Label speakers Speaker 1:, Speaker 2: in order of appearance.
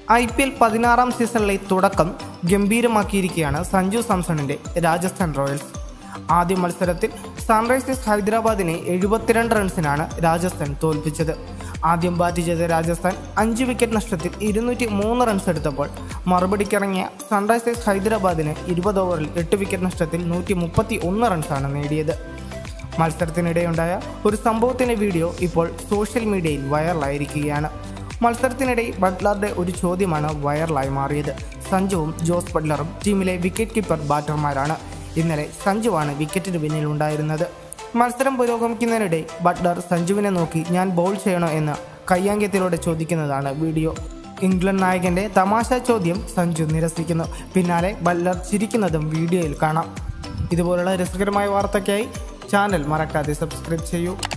Speaker 1: I P L പതിനാറാം സീസണിലെ തുടക്കം ഗംഭീരമാക്കിയിരിക്കുകയാണ് സഞ്ജു സാംസണിന്റെ രാജസ്ഥാൻ റോയൽസ് ആദ്യ മത്സരത്തിൽ സൺറൈസേഴ്സ് ഹൈദരാബാദിനെ എഴുപത്തിരണ്ട് റൺസിനാണ് രാജസ്ഥാൻ തോൽപ്പിച്ചത് ആദ്യം ബാറ്റ് ചെയ്ത രാജസ്ഥാൻ അഞ്ച് വിക്കറ്റ് നഷ്ടത്തിൽ ഇരുന്നൂറ്റി മൂന്ന് റൺസ് എടുത്തപ്പോൾ മറുപടിക്കിറങ്ങിയ സൺറൈസേഴ്സ് ഹൈദരാബാദിന് ഇരുപത് ഓവറിൽ എട്ട് വിക്കറ്റ് നഷ്ടത്തിൽ നൂറ്റി മുപ്പത്തി ഒന്ന് റൺസാണ് നേടിയത് മത്സരത്തിനിടെയുണ്ടായ ഒരു സംഭവത്തിന്റെ വീഡിയോ ഇപ്പോൾ സോഷ്യൽ മീഡിയയിൽ വൈറലായിരിക്കുകയാണ് മത്സരത്തിനിടെ ബട്ട്ലറുടെ ഒരു ചോദ്യമാണ് വൈറലായി മാറിയത് സഞ്ജുവും ജോസ് ബട്ട്ലറും ടീമിലെ വിക്കറ്റ് കീപ്പർ ബാറ്റർമാരാണ് ഇന്നലെ സഞ്ജുവാണ് വിക്കറ്റിന് പിന്നിലുണ്ടായിരുന്നത് മത്സരം പുരോഗമിക്കുന്നതിനിടെ ബട്ട്ലർ സഞ്ജുവിനെ നോക്കി ഞാൻ ബോൾ ചെയ്യണോ എന്ന് കയ്യാങ്ക്യത്തിലൂടെ ചോദിക്കുന്നതാണ് വീഡിയോ ഇംഗ്ലണ്ട് നായകന്റെ തമാശ ചോദ്യം സഞ്ജു നിരസിക്കുന്നു പിന്നാലെ ബട്ട്ലർ ചിരിക്കുന്നതും വീഡിയോയിൽ കാണാം ഇതുപോലുള്ള രസകരമായ വാർത്തയ്ക്കായി ചാനൽ മറക്കാതെ സബ്സ്ക്രൈബ് ചെയ്യൂ